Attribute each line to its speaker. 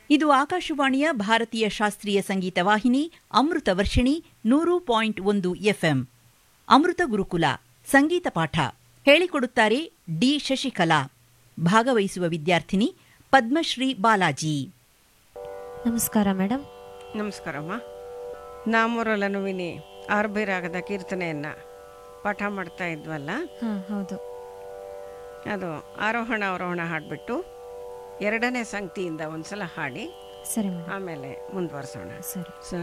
Speaker 1: ಇದು ಆಕಾಶವಾಣಿಯ ಭಾರತೀಯ ಶಾಸ್ತ್ರೀಯ ಸಂಗೀತ ವಾಹಿನಿ ಅಮೃತ ವರ್ಷಿಣಿ ನೂರು ಪಾಯಿಂಟ್ ಒಂದು ಎಫ್ಎಂ ಅಮೃತ ಗುರುಕುಲ ಸಂಗೀತ ಪಾಠ ಹೇಳಿಕೊಡುತ್ತಾರೆ ಡಿ ಶಶಿಕಲಾ ಭಾಗವಹಿಸುವ ವಿದ್ಯಾರ್ಥಿನಿ ಪದ್ಮಶ್ರೀ ಬಾಲಾಜಿ
Speaker 2: ನಮಸ್ಕಾರ ಮೇಡಮ್
Speaker 3: ನಮಸ್ಕಾರಮ್ಮ ನಾಮೂರಲನು ವಿನಿ ಆರ್ಬಿ ರಾಗದ ಕೀರ್ತನೆಯನ್ನು ಪಾಠ ಮಾಡ್ತಾ ಇದ್ವಲ್ಲ
Speaker 2: ಹಾಂ ಹೌದು
Speaker 3: ಅದು ಆರೋಹಣ ಅವರೋಹಣ ಹಾಡಿಬಿಟ್ಟು ಎರಡನೇ ಸಂಗತಿಯಿಂದ ಒಂದ್ಸಲ ಹಾಡಿ
Speaker 2: ಸರಿ ಮೇಡಮ್
Speaker 3: ಆಮೇಲೆ ಮುಂದುವರ್ಸೋಣ
Speaker 2: ಸರಿ
Speaker 3: ಸ